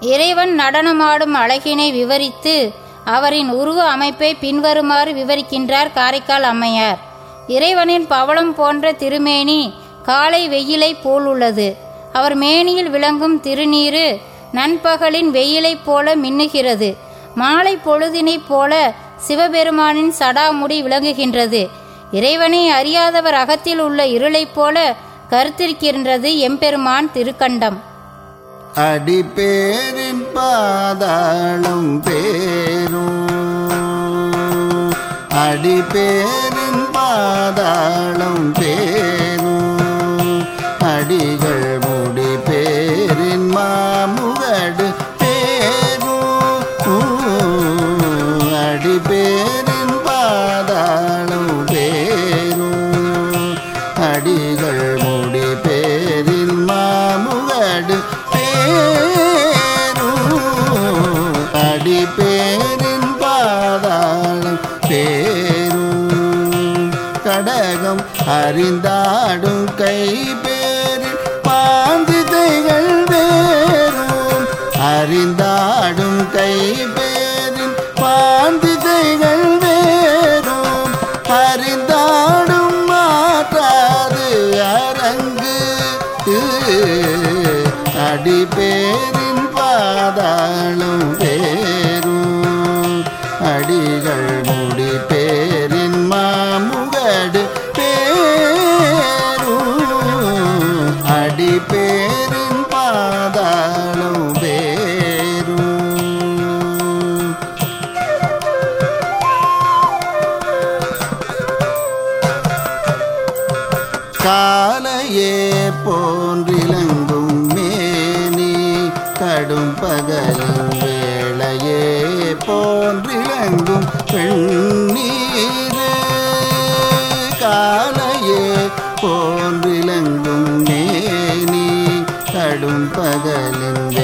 இறைவன் நடனமாடும் அழகினை விவரித்து அவரின் உருவ அமைப்பை பின்வருமாறு விவரிக்கின்றார் காரைக்கால் அம்மையார் இறைவனின் பவளம் போன்ற திருமேனி காலை வெயிலை போல் உள்ளது அவர் மேனியில் விளங்கும் திருநீரு நண்பகலின் வெயிலைப் போல மின்னுகிறது மாலை பொழுதினைப் போல சிவபெருமானின் சடாமுடி விளங்குகின்றது இறைவனை அறியாதவர் அகத்தில் உள்ள இருளைப் போல கருத்திருக்கின்றது எம்பெருமான் திருக்கண்டம் அடிப்பேரின் பாதாளம் பேரும் அடிப்பேரின் பாதாளம் பேரும் அடிகள் முடி பேரின் மாமுகடு பேரும் அடிப்பேரின் பாதாளம் பேரும் அடிகள் முடி பேரின் மாமுகடு பேரும் அடி பேரின் பாதாளம் பேரும் கடகம் அறிந்தாடும் கை பேரின் பாந்திதைகள் வேறும் அறிந்தாடும் கை பேரின் பாந்திதைகள் வேறும் அறிந்தாடும் மாற்றாது அரங்கு அடிபேரின் பாதாளும் பேரும் அடிகள் முடி பேரின் மாமுகடு பேரும் அடிபேரின் பாதாளும் பேரும் காலையே போன்றிலங்கும் மேனி கடும் பகலும் வேளையே போன்றிலங்கும் பெண்ணீரே காலையே போன்றிலங்கும் மேனி கடும் பகலின்